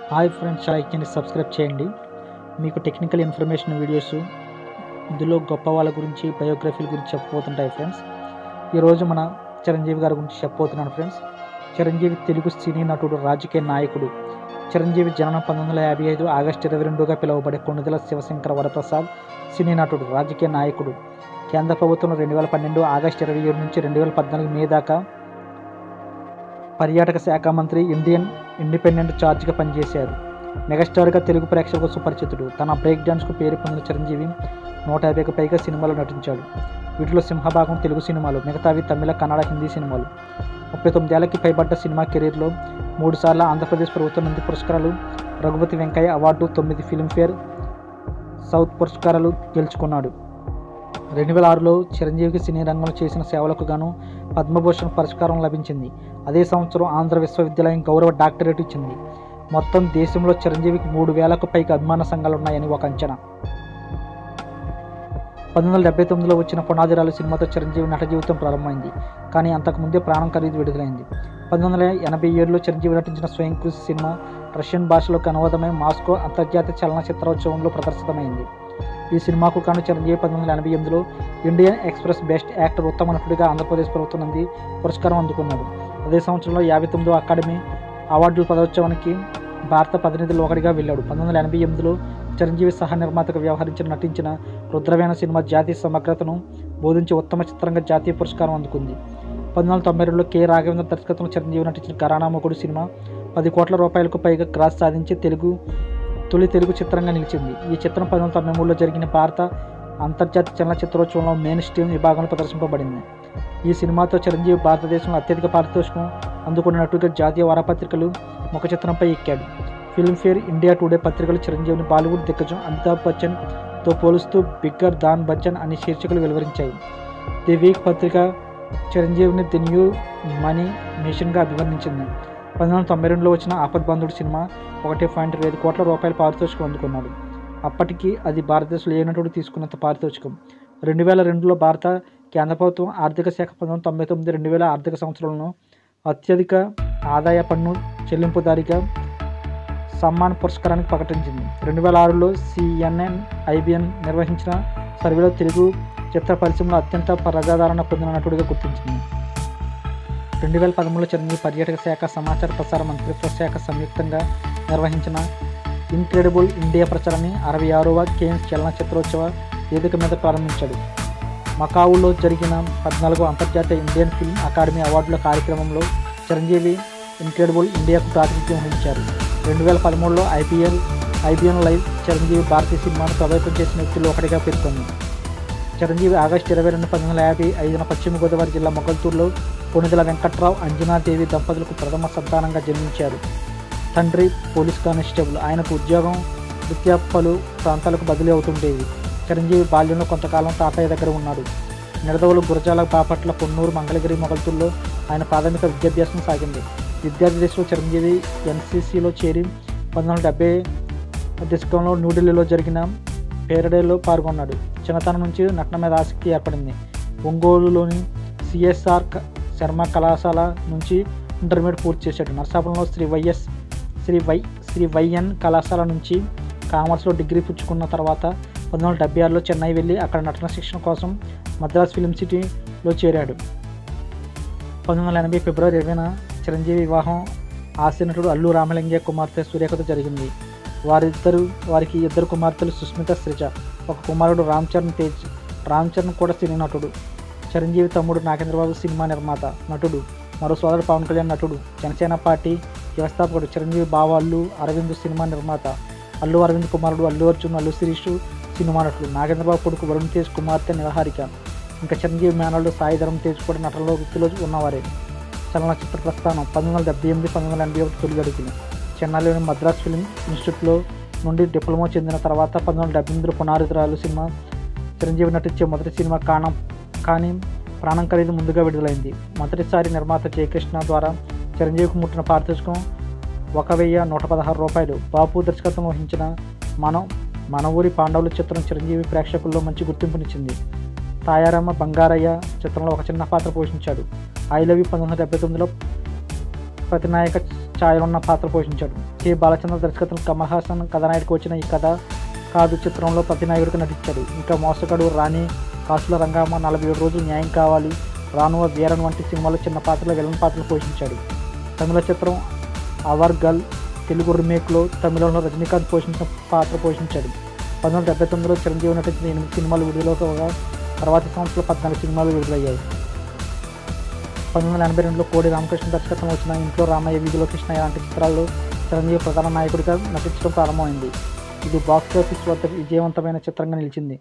hi friends like చేయండి subscribe చేయండి మీకు టెక్నికల్ ఇన్ఫర్మేషన్ వీడియోస్ ఇందులో గొప్ప వాళ్ళ గురించి బయోగ్రఫీల గురించి చెప్పబోతుంటాయి ఫ్రెండ్స్ ఈరోజు మన చిరంజీవి గారి గురించి చెప్పబోతున్నాను ఫ్రెండ్స్ చిరంజీవి తెలుగు సినీ నటుడు రాజకీయ నాయకుడు చిరంజీవి జననం పంతొమ్మిది వందల యాభై ఐదు ఆగస్టు ఇరవై రెండుగా పిలువబడే కొణిదెల శివశంకర వరప్రసాద్ సినీ నటుడు రాజకీయ నాయకుడు కేంద్ర ప్రభుత్వం రెండు వేల పన్నెండు ఆగస్టు ఇరవై ఏడు నుంచి రెండు వేల పద్నాలుగు మే దాకా పర్యాటక శాఖ మంత్రి ఇండియన్ ఇండిపెండెంట్ ఛార్జ్గా పనిచేశారు మెగాస్టార్గా తెలుగు ప్రేక్షకులకు సుపరిచితుడు తన బ్రేక్ డాన్స్కు పేరు పొందిన చిరంజీవి నూట యాభైకి పైగా సినిమాలు నటించాడు వీటిలో సింహభాగం తెలుగు సినిమాలు మిగతావి తమిళ కన్నడ హిందీ సినిమాలు ముప్పై తొమ్మిదేళ్లకి పైబడ్డ సినిమా కెరీర్లో మూడుసార్లు ఆంధ్రప్రదేశ్ ప్రభుత్వం నంది పురస్కారాలు రఘుపతి వెంకయ్య అవార్డు తొమ్మిది ఫిల్మ్ఫేర్ సౌత్ పురస్కారాలు గెలుచుకున్నాడు రెండు వేల ఆరులో చిరంజీవికి సినీ రంగంలో చేసిన సేవలకు గాను పద్మభూషణ్ పురస్కారం లభించింది అదే సంవత్సరం ఆంధ్ర విశ్వవిద్యాలయం గౌరవ డాక్టరేట్ ఇచ్చింది మొత్తం దేశంలో చిరంజీవికి మూడు వేలకు పైగా అభిమాన సంఘాలు ఉన్నాయని ఒక అంచనా పంతొమ్మిది వందల డెబ్బై తొమ్మిదిలో వచ్చిన పునాదిరాలు సినిమాతో చిరంజీవి నట జీవితం ప్రారంభమైంది కానీ అంతకుముందే ప్రాణం ఖరీదు విడుదలైంది పంతొమ్మిది వందల ఎనభై ఏడులో చిరంజీవి నటించిన స్వయం కృషి సినిమా రష్యన్ భాషలోకి అనువాదమై మాస్కో అంతర్జాతీయ చలనచిత్రోత్సవంలో ప్రదర్శితమైంది ఈ సినిమాకు కాను చిరంజీవి పంతొమ్మిది వందల ఎనభై ఎనిమిదిలో ఇండియన్ ఎక్స్ప్రెస్ బెస్ట్ యాక్టర్ ఉత్తమ నటుడిగా ఆంధ్రప్రదేశ్ ప్రభుత్వం నుండి పురస్కారం అందుకున్నాడు అదే సంవత్సరంలో యాభై తొమ్మిదో అకాడమీ అవార్డుల పదోత్సవానికి భారత ప్రతినిధులు ఒకటిగా వెళ్ళాడు పంతొమ్మిది వందల ఎనభై ఎనిమిదిలో చిరంజీవి సహ నిర్మాతగా వ్యవహరించిన నటించిన రుద్రవేణ సినిమా జాతీయ సమగ్రతను బోధించి ఉత్తమ చిత్రంగా జాతీయ పురస్కారం అందుకుంది పంతొమ్మిది వందల తొంభై రెండులో కె రాఘవేంద్ర దర్శకత్వంలో చిరంజీవి నటించిన ఘరానామకుడు సినిమా పది కోట్ల రూపాయలకు పైగా క్రాస్ సాధించి తెలుగు తొలి తెలుగు చిత్రంగా నిలిచింది ఈ చిత్రం పంతొమ్మిది వందల తొంభై మూడులో జరిగిన భారత అంతర్జాతీయ చలనచిత్రోత్సవంలో మెయిన్ స్ట్రీమ్ విభాగంలో ప్రదర్శింపబడింది ఈ సినిమాతో చిరంజీవి భారతదేశంలో అత్యధిక పారితోషికం అందుకున్న నటుగా జాతీయ వారపత్రికలు ముఖ చిత్రంపై ఎక్కాడు ఫిల్మ్ఫేర్ ఇండియా టుడే పత్రికలు చిరంజీవిని బాలీవుడ్ దిగ్గజం అమితాబ్ బచ్చన్తో పోలుస్తూ బిగ్గర్ దాన్ బచ్చన్ అనే శీర్షికలు వెలువరించాయి ది వీక్ పత్రిక చిరంజీవిని ది న్యూ మనీ మిషన్గా అభివర్ణించింది పంతొమ్మిది వందల తొంభై రెండులో వచ్చిన ఆపద్బంధుడు సినిమా ఒకటి పాయింట్ ఐదు కోట్ల రూపాయల పారితోషికం అందుకున్నాడు అప్పటికి అది భారతదేశంలో ఏ నటుడు తీసుకున్నంత పారితోషికం రెండు వేల రెండులో భారత కేంద్ర ప్రభుత్వం ఆర్థిక శాఖ పంతొమ్మిది వందల తొంభై తొమ్మిది రెండు వేల ఆర్థిక సంవత్సరంలో అత్యధిక ఆదాయ పన్ను చెల్లింపుదారిగా సమ్మాన్ పురస్కారానికి ప్రకటించింది రెండు వేల ఆరులో సిఎన్ఎన్ ఐబిఎన్ నిర్వహించిన సర్వేలో తెలుగు చిత్ర పరిశ్రమలో అత్యంత ప్రజాదరణ పొందిన నటుడిగా గుర్తించింది రెండు వేల పదమూడులో చిరంజీవి పర్యాటక శాఖ సమాచార ప్రసార మంత్రిత్వ శాఖ సంయుక్తంగా నిర్వహించిన ఇన్క్రెడిబుల్ ఇండియా ప్రచారాన్ని అరవై ఆరవ కేన్స్ చలనచిత్రోత్సవ వేదిక మీద ప్రారంభించాడు మకావులో జరిగిన పద్నాలుగో అంతర్జాతీయ ఇండియన్ ఫిల్మ్ అకాడమీ అవార్డుల కార్యక్రమంలో చిరంజీవి ఇన్క్రెడిబుల్ ఇండియాకు ప్రాతినిధ్యం వహించారు రెండు వేల పదమూడులో ఐపీఎల్ ఐబీఎన్ లైవ్ చిరంజీవి భారతీయ సినిమాను ప్రభావితం చేసిన వ్యక్తుల్లో ఒకటిగా పేర్కొంది చిరంజీవి ఆగస్టు ఇరవై రెండు పంతొమ్మిది వందల యాభై ఐదున పశ్చిమ గోదావరి జిల్లా మొగల్తూరులో కొణిదెల వెంకట్రావు అంజనాదేవి దంపతులకు ప్రథమ సంతానంగా జన్మించారు తండ్రి పోలీస్ కానిస్టేబుల్ ఆయనకు ఉద్యోగం రీత్యా పలు ప్రాంతాలకు బదిలీ అవుతుండేవి చిరంజీవి బాల్యంలో కొంతకాలం తాతయ్య దగ్గర ఉన్నాడు నిడదవలు గురజాల బాపట్ల పొన్నూరు మంగళగిరి మొగల్తూరులో ఆయన ప్రాథమిక విద్యాభ్యాసం సాగింది విద్యార్థి దశలో చిరంజీవి ఎన్సీసీలో చేరి పంతొమ్మిది వందల డెబ్బై దశకంలో న్యూఢిల్లీలో జరిగిన పేరడేలో పాల్గొన్నాడు చిన్నతనం నుంచి నటన మీద ఆసక్తి ఏర్పడింది ఒంగోలులోని సిఎస్ఆర్ శర్మ కళాశాల నుంచి ఇంటర్మీడియట్ పూర్తి చేశాడు నర్సాపురంలో Shri YS Shri Y Shri YN కళాశాల నుంచి కామర్స్లో డిగ్రీ పుచ్చుకున్న తర్వాత పంతొమ్మిది వందల డెబ్బై ఆరులో చెన్నై వెళ్ళి అక్కడ నటన శిక్షణ కోసం మద్రాస్ ఫిలిం సిటీలో చేరాడు పంతొమ్మిది వందల ఎనభై ఫిబ్రవరి ఇరవైన చిరంజీవి వివాహం ఆశనటుడు అల్లు రామలింగయ్య కుమార్తె సూర్యకతో జరిగింది వారిద్దరు వారికి ఇద్దరు కుమార్తెలు సుస్మిత శ్రీజ ఒక కుమారుడు రామ్ చరణ్ తేజ్ రామ్ చరణ్ కూడా సినీ నటుడు చిరంజీవి తమ్ముడు నాగేంద్రబాబు సినిమా నిర్మాత నటుడు మరో సోదరుడు పవన్ కళ్యాణ్ నటుడు జనసేన పార్టీ వ్యవస్థాపకుడు చిరంజీవి బావ అల్లు అరవింద్ సినిమా నిర్మాత అల్లు అరవింద్ కుమారుడు అల్లు అర్జున్ అల్లు శిరీష్ సినిమా నటుడు నాగేంద్రబాబు కొడుకు వరుణ్ తేజ్ కుమార్తె నివహారిక ఇంకా చిరంజీవి మేనల్డ్ సాయి ధరం తేజ్ కూడా నటనలో వృత్తిలో ఉన్నవారే చలనచిత్ర ప్రస్థానం పంతొమ్మిది వందల డెబ్బై ఎనిమిది పంతొమ్మిది వందల ఎనభై ఒకటి తొలి అడుగులు చెన్నైలోని మద్రాస్ ఫిల్మ్ ఇన్స్టిట్యూట్లో నుండి డిప్లొమా చెందిన తర్వాత పంతొమ్మిది వందల డెబ్బై ఎనిమిదిలో పునారుద్రాలు సినిమా చిరంజీవి నటించే మొదటి సినిమా కాణం కానీ ప్రాణం ఖరీదు ముందుగా విడుదలైంది మొదటిసారి నిర్మాత జయకృష్ణ ద్వారా చిరంజీవికి ముట్టిన పారితోషికం ఒక వెయ్యి నూట పదహారు రూపాయలు బాపు దర్శకత్వం వహించిన మనం మన ఊరి పాండవుల చిత్రం చిరంజీవి ప్రేక్షకుల్లో మంచి గుర్తింపునిచ్చింది తాయారమ్మ బంగారయ్య చిత్రంలో ఒక చిన్న పాత్ర పోషించాడు ఐ లవ్ యూ పంతొమ్మిది వందల డెబ్బై తొమ్మిదిలో ప్రతినాయక ఛాయలున్న పాత్ర పోషించాడు కె బాలచంద్ర దర్శకత్వం కమల్ హాసన్ కథానాయకుడికి వచ్చిన ఈ కథ కాదు చిత్రంలో ప్రతినాయకుడిగా నటించాడు ఇంకా మోసగాడు రాణి కాసుల రంగమ్మ నలభై ఏడు రోజులు న్యాయం కావాలి రానువ వీరన్ వంటి సినిమాలో చిన్న పాత్రలో విలన్ పాత్రలు పోషించాడు తమిళ చిత్రం అవర్ గర్ల్ తెలుగు రీమేక్లో తమిళంలో రజనీకాంత్ పోషించిన పాత్ర పోషించాడు పంతొమ్మిది వందల డెబ్బై తొమ్మిదిలో చిరంజీవి నటించిన ఎనిమిది సినిమాలు విడుదలగా తర్వాతి సంవత్సరంలో పద్నాలుగు సినిమాలు విడుదలయ్యాయి పంతొమ్మిది వందల ఎనభై రెండులో కోడి రామకృష్ణ దర్శకత్వం వచ్చిన ఇంట్లో రామయ్య వీధిలో కృష్ణ లాంటి చిత్రాల్లో చిరంజీవి ప్రధాన నాయకుడిగా నటించడం ప్రారంభమైంది ఇది బాక్స్ ఆఫీస్ వద్ద విజయవంతమైన చిత్రంగా నిలిచింది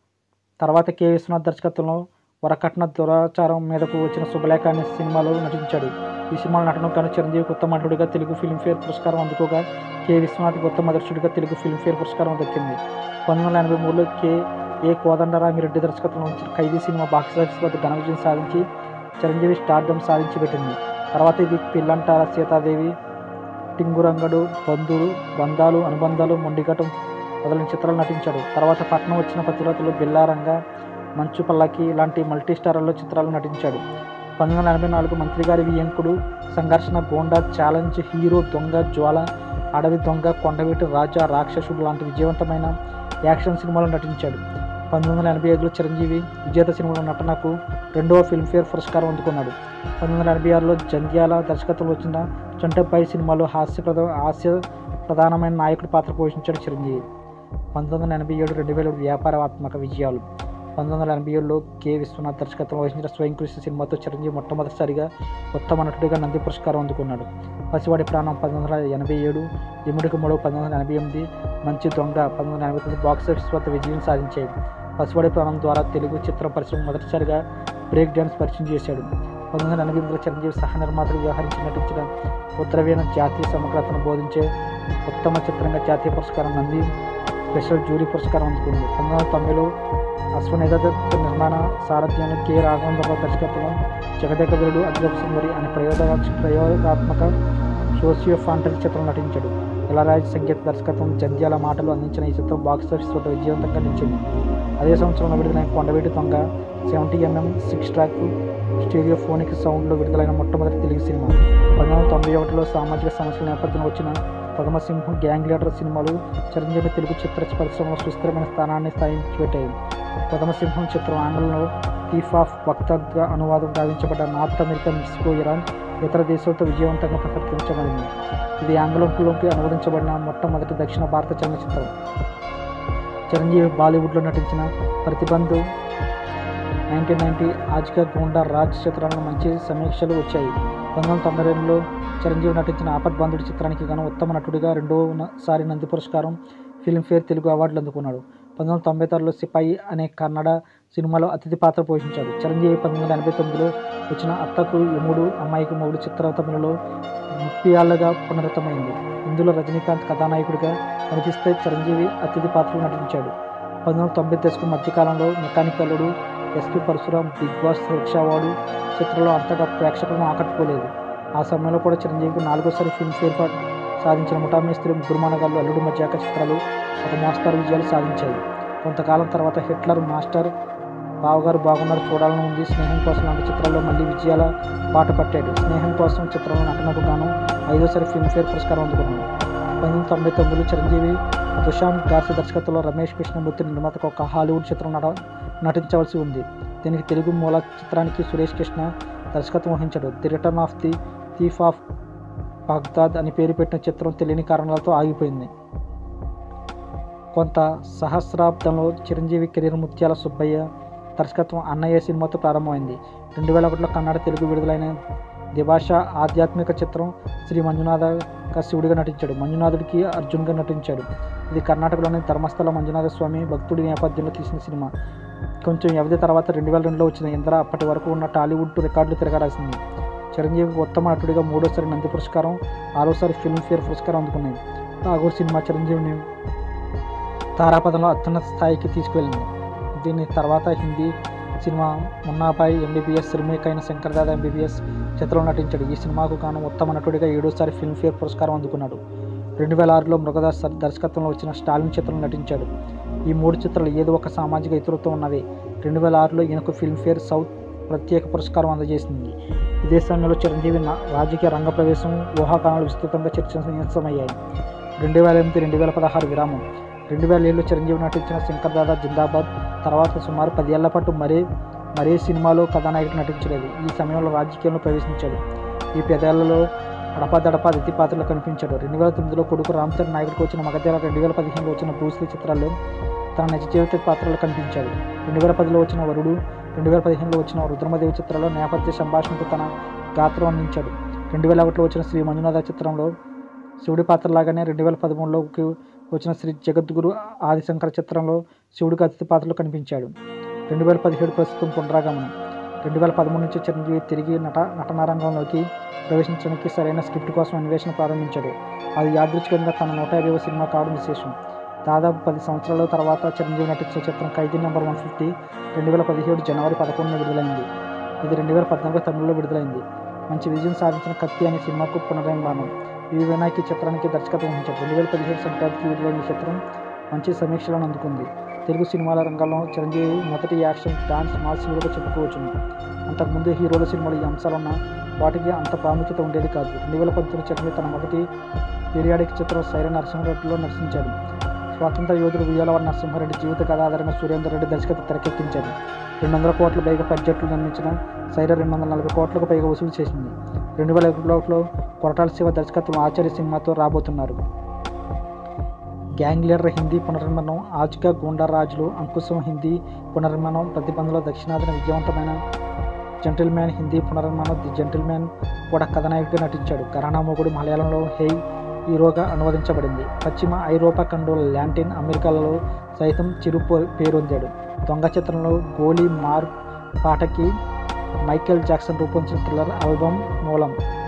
తర్వాత కె విశ్వనాథ్ దర్శకత్వంలో వరకట్న దురాచారం మీదకు వచ్చిన శుభలేఖ అనే సినిమాలో నటించాడు ఈ సినిమాలో నటనకు గాను చిరంజీవికి ఉత్తమ నటుడిగా తెలుగు ఫిల్మ్ఫేర్ పురస్కారం అందుకోగా కె విశ్వనాథ్కి ఉత్తమ దర్శకుడిగా తెలుగు ఫిల్మ్ఫేర్ పురస్కారం దక్కింది పంతొమ్మిది వందల ఎనభై మూడులో కె ఏ కోదండరామిరెడ్డి దర్శకత్వంలో వచ్చిన ఖైదీ సినిమా బాక్స్ ఆఫీస్ వద్ద ఘన విజయం సాధించి చిరంజీవి స్టార్డమ్ సాధించి పెట్టింది తర్వాత ఇది పిల్లంటార సీతాదేవి టింగురంగడు బంధువులు బంధాలు అనుబంధాలు మొండిఘటం మొదలైన చిత్రాలు నటించాడు తర్వాత పట్నం వచ్చిన పతివ్రతలు బిల్లారంగ మంచు పల్లకి లాంటి మల్టీ స్టారర్లో చిత్రాలు నటించాడు పంతొమ్మిది వందల ఎనభై నాలుగు మంత్రి గారి వియంకుడు సంఘర్షణ గోండా ఛాలెంజ్ హీరో దొంగ జ్వాల అడవి దొంగ కొండవీటి రాజా రాక్షసుడు లాంటి విజయవంతమైన యాక్షన్ సినిమాలో నటించాడు పంతొమ్మిది వందల ఎనభై ఐదులో చిరంజీవి విజేత సినిమాలో నటనకు రెండవ ఫిల్మ్ఫేర్ పురస్కారం అందుకున్నాడు పంతొమ్మిది వందల ఎనభై ఆరులో జంధ్యాల దర్శకత్వంలో వచ్చిన చంటబ్బాయి సినిమాలో హాస్యప్రద హాస్య ప్రధానమైన నాయకుడి పాత్ర పోషించాడు చిరంజీవి పంతొమ్మిది వందల ఎనభై ఏడు రెండు వేల వ్యాపారాత్మక విజయాలు పంతొమ్మిది వందల ఎనభై ఏడులో కె విశ్వనాథ్ దర్శకత్వంలో వహించిన స్వయం కృషి సినిమాతో చిరంజీవి మొట్టమొదటిసారిగా ఉత్తమ నటుడిగా నంది పురస్కారం అందుకున్నాడు పసివాడి ప్రాణం పంతొమ్మిది వందల ఎనభై ఏడు ఎముడికి మూడు పంతొమ్మిది వందల ఎనభై ఎనిమిది మంచి దొంగ పంతొమ్మిది వందల ఎనభై తొమ్మిది బాక్స్ ఆఫీస్ వద్ద విజయం సాధించాయి పసివాడి ప్రాణం ద్వారా తెలుగు చిత్ర పరిశ్రమ మొదటిసారిగా బ్రేక్ డ్యాన్స్ పరిచయం చేశాడు పంతొమ్మిది వందల ఎనభై ఎనిమిదిలో చిరంజీవి సహ నిర్మాతలు వ్యవహరించి నటించిన ఉత్తరవీణ జాతీయ సమగ్రతను బోధించే ఉత్తమ చిత్రంగా జాతీయ పురస్కారం నంది స్పెషల్ జ్యూరీ పురస్కారం అందుకుంది పంతొమ్మిది వందల తొంభైలో అశ్వనేధ దత్ నిర్మాణ సారథ్యంలో కె రాఘవేంద్రరావు దర్శకత్వం జగదేక వీరుడు అద్భుత సుందరి అనే ప్రయోగ ప్రయోగాత్మక సోషియో ఫాంటసీ చిత్రం నటించాడు ఇళరాజు సంగీత దర్శకత్వం జంధ్యాల మాటలు అందించిన ఈ చిత్రం బాక్స్ ఆఫీస్ వద్ద విజయవంతంగా నిలిచింది అదే సంవత్సరంలో విడుదలైన Kondaveeti Donga seventy MM six track stereophonic సౌండ్లో విడుదలైన మొట్టమొదటి తెలుగు సినిమా పంతొమ్మిది వందల తొంభై ఒకటిలో సామాజిక సమస్యల నేపథ్యంలో వచ్చిన పదమసింహం గ్యాంగ్ లీడర్ సినిమాలు చిరంజీవి తెలుగు చిత్ర పరిశ్రమలో సుస్థిరమైన స్థానాన్ని స్థాయించిపెట్టాయి పదమసింహం చిత్రం ఆంగ్లంలో థీఫ్ ఆఫ్ వక్తగా అనువాదం గావించబడ్డ నార్త్ అమెరికా మెక్సికో ఇరాన్ ఇతర దేశాలతో విజయవంతంగా ప్రకటించబడింది ఇది ఆంగ్లంలోకి అనువదించబడిన మొట్టమొదటి దక్షిణ భారత చలనచిత్రం చిరంజీవి బాలీవుడ్లో నటించిన ప్రతిబంధు నైన్టీన్ నైన్టీ ఆజ్గా గోండా రాజ్ చిత్రాలను మంచి సమీక్షలు వచ్చాయి పంతొమ్మిది వందల తొంభై రెండులో చిరంజీవి నటించిన ఆపద్బాంధుడి చిత్రానికి గాను ఉత్తమ నటుడిగా రెండోసారి నంది పురస్కారం ఫిల్మ్ఫేర్ తెలుగు అవార్డులు అందుకున్నాడు పంతొమ్మిది వందల తొంభై ఆరులో సిపాయి అనే కన్నడ సినిమాలో అతిథి పాత్ర పోషించాడు చిరంజీవి పంతొమ్మిది వందల ఎనభై తొమ్మిదిలో వచ్చిన అత్తకు యముడు అమ్మాయికి మొగుడు చిత్ర తమిళలో ముప్పియాళ్ళగా పునరుతమైంది ఇందులో రజనీకాంత్ కథానాయకుడిగా కనిపిస్తే చిరంజీవి అతిథి పాత్రలు నటించాడు పంతొమ్మిది వందల తొంభై దశకం మధ్యకాలంలో మెకానిక్ అల్లుడు ఎస్పి పరశురాం బిగ్ బాస్ రిక్షావాడు చిత్రంలో అంతగా ప్రేక్షకులను ఆకట్టుకోలేదు ఆ సమయంలో కూడా చిరంజీవికి నాలుగోసారి ఫిల్మ్ఫేర్ అవార్డు సాధించిన ముఠామేస్త్రి ముగ్గురు మనగాళ్ళు అల్లుడు మధ్యాక చిత్రాలు ఒక మోస్తారు విజయాలు సాధించాయి కొంతకాలం తర్వాత హిట్లర్ మాస్టర్ బావగారు బాగున్నారు చూడాలని ఉంది స్నేహం కోసం లాంటి చిత్రాల్లో మళ్ళీ విజయాల బాట పట్టాడు స్నేహం కోసం చిత్రంలో నటనకు గాను ఐదోసారి ఫిల్మ్ఫేర్ పురస్కారం అందుకున్నాడు పంతొమ్మిది వందల తొంభై తొమ్మిదిలో చిరంజీవి దుషాంత్ గార్సి దర్శకత్వంలో రమేష్ కృష్ణమూర్తి నిర్మాతకు ఒక హాలీవుడ్ చిత్రం నట నటించవలసి ఉంది దీనికి తెలుగు మూల చిత్రానికి సురేష్ కృష్ణ దర్శకత్వం వహించాడు the return of the thief of Baghdad అని పేరు పెట్టిన చిత్రం తెలియని కారణాలతో ఆగిపోయింది కొంత సహస్రాబ్దంలో చిరంజీవి కెరీర్ ముత్యాల సుబ్బయ్య దర్శకత్వం అన్నయ్య సినిమాతో ప్రారంభమైంది రెండు వేల ఒకటిలో కన్నడ తెలుగు విడుదలైన దిభాష ఆధ్యాత్మిక చిత్రం శ్రీ మంజునాథ శివుడిగా నటించాడు మంజునాథుడికి అర్జున్గా నటించాడు ఇది కర్ణాటకలోని ధర్మస్థల మంజునాథ స్వామి భక్తుడి నేపథ్యంలో తీసిన సినిమా కొంచెం వ్యవధి తర్వాత రెండు వేల రెండులో వచ్చిన ఇంద్ర అప్పటి వరకు ఉన్న టాలీవుడ్ రికార్డులు తిరగరాసింది చిరంజీవికి ఉత్తమ నటుడిగా మూడోసారి నంది పురస్కారం ఆరోసారి ఫిల్మ్ఫేర్ పురస్కారం అందుకున్నాయి ఠాగూర్ సినిమా చిరంజీవిని తారాపదంలో అత్యున్నత స్థాయికి తీసుకువెళ్ళింది దీని తర్వాత Hindi cinema Munna Bhai MBBS remake అయిన శంకర్దాద ఎంబీబీఎస్ చిత్రంలో నటించాడు ఈ సినిమాకు గాను ఉత్తమ నటుడిగా ఏడోసారి ఫిల్మ్ఫేర్ పురస్కారం అందుకున్నాడు రెండు వేల ఆరులో మృగదాస్ సర్ దర్శకత్వంలో వచ్చిన స్టాలిన్ చిత్రంలో నటించాడు ఈ మూడు చిత్రాలు ఏదో ఒక సామాజిక ఇతరులతో ఉన్నవి రెండు వేల ఆరులో ఈయనకు ఫిల్మ్ఫేర్ సౌత్ ప్రత్యేక పురస్కారం అందజేసింది ఇదే సమయంలో చిరంజీవి నా- రాజకీయ రంగ ప్రవేశం ఊహాకానాలు విస్తృతంగా చర్చనీయాంశమయ్యాయి రెండు వేల ఎనిమిది రెండు వేల పదహారు విరామం రెండు వేల ఏళ్ళు చిరంజీవి నటించిన శంకర్ దాదా జిందాబాద్ తర్వాత సుమారు పదేళ్ల పాటు మరే మరే సినిమాలో కథానాయకుడు నటించలేదు ఈ సమయంలో రాజకీయంలో ప్రవేశించాడు ఈ పదేళ్లలో అడపాదడపా అతిథి పాత్రలో కనిపించాడు రెండు వేల తొమ్మిదిలో కొడుకు రామ్ చరణ్ నాయకుడికి వచ్చిన మగధీర రెండు వేల పదిహేనులో వచ్చిన బ్రూస్లీ చిత్రాల్లో తన నిజ జీవిత పాత్రలో కనిపించాడు రెండు వేల పదిలో వచ్చిన వరుడు రెండు వేల పదిహేనులో వచ్చిన రుద్రమదేవి చిత్రంలో నేపథ్య సంభాషణకు తన గాత్రం అందించాడు రెండు వేల ఒకటిలో వచ్చిన శ్రీ మంజునాథ చిత్రంలో శివుడి పాత్రలాగానే రెండు వేల పదమూడులోకి వచ్చిన శ్రీ జగద్గురు ఆదిశంకర చిత్రంలో శివుడికి అతిథి పాత్రలో కనిపించాడు రెండు వేల పదిహేడు ప్రస్తుతం పునరాగమనం రెండు వేల పదమూడు నుంచి చిరంజీవి తిరిగి నట నటన రంగంలోకి ప్రవేశించడానికి సరైన స్క్రిప్ట్ కోసం అన్వేషణ ప్రారంభించాడు అది యాదృచ్ఛికంగా తన నూట యాభైవ సినిమా కావడం విశేషం దాదాపు పది సంవత్సరాల తర్వాత చిరంజీవి నటించిన చిత్రం ఖైదీ నెంబర్ వన్ ఫిఫ్టీ రెండు వేల పదిహేడు జనవరి పదకొండున విడుదలైంది ఇది రెండు వేల పద్నాలుగు తమిళలో విడుదలైంది మంచి విజయం సాధించిన కత్తి అనే సినిమాకు పునర్నిర్మాణం ఈ వినాయక్ ఈ చిత్రానికి దర్శకత్వం వహించాడు రెండు వేల పదిహేడు సంక్రాంతికి విడుదలైన ఈ చిత్రం మంచి సమీక్షలను అందుకుంది తెలుగు సినిమాల రంగంలో చిరంజీవి మొదటి యాక్షన్ డాన్స్ మాస్ హీరోగా చెప్పుకోవచ్చును అంతకుముందు హీరోల సినిమాలు ఈ అంశాలున్న వాటికి అంత ప్రాముఖ్యత ఉండేది కాదు రెండు వేల పంతొమ్మిది చిరంజీవి తన మొదటి పీరియాడిక్ చిత్రం సైర నరసింహారెడ్డిలో నటించాడు స్వాతంత్ర యోధుడు ఉయ్యాలవారి నరసింహారెడ్డి జీవిత కథ ఆధారంగా సురేందర్ రెడ్డి దర్శకత్వం తెరకెక్కించాడు రెండు వందల కోట్ల పైగా బడ్జెట్లు నిర్మించిన సైర రెండు వందల నలభై కోట్లకు పైగా వసూలు చేసింది రెండు వేల ఒకటిలో కొరటాల శివ దర్శకత్వం ఆచార్య సినిమాతో రాబోతున్నారు గ్యాంగ్ లీడర్ హిందీ పునర్నిర్మాణం ఆజ్గా గూండా రాజులు అంకుశం హిందీ పునర్నిర్మాణం ప్రతిబంధంలో దక్షిణాదిన విజయవంతమైన జెంటిల్మ్యాన్ హిందీ పునర్నిర్మాణం ది జెంటిల్మ్యాన్ కూడా కథానాయకుడిగా నటించాడు కరానా మొగుడు మలయాళంలో హై హీరోగా అనువదించబడింది పశ్చిమ ఐరోపా ఖండంలో లాంటిన్ అమెరికాలలో సైతం చిరు పో- పేరొందాడు దొంగ చిత్రంలో గోలీ మార్ పాటకి మైకేల్ జాక్సన్ రూపొందించిన థ్రిల్లర్ ఆల్బమ్ మూలం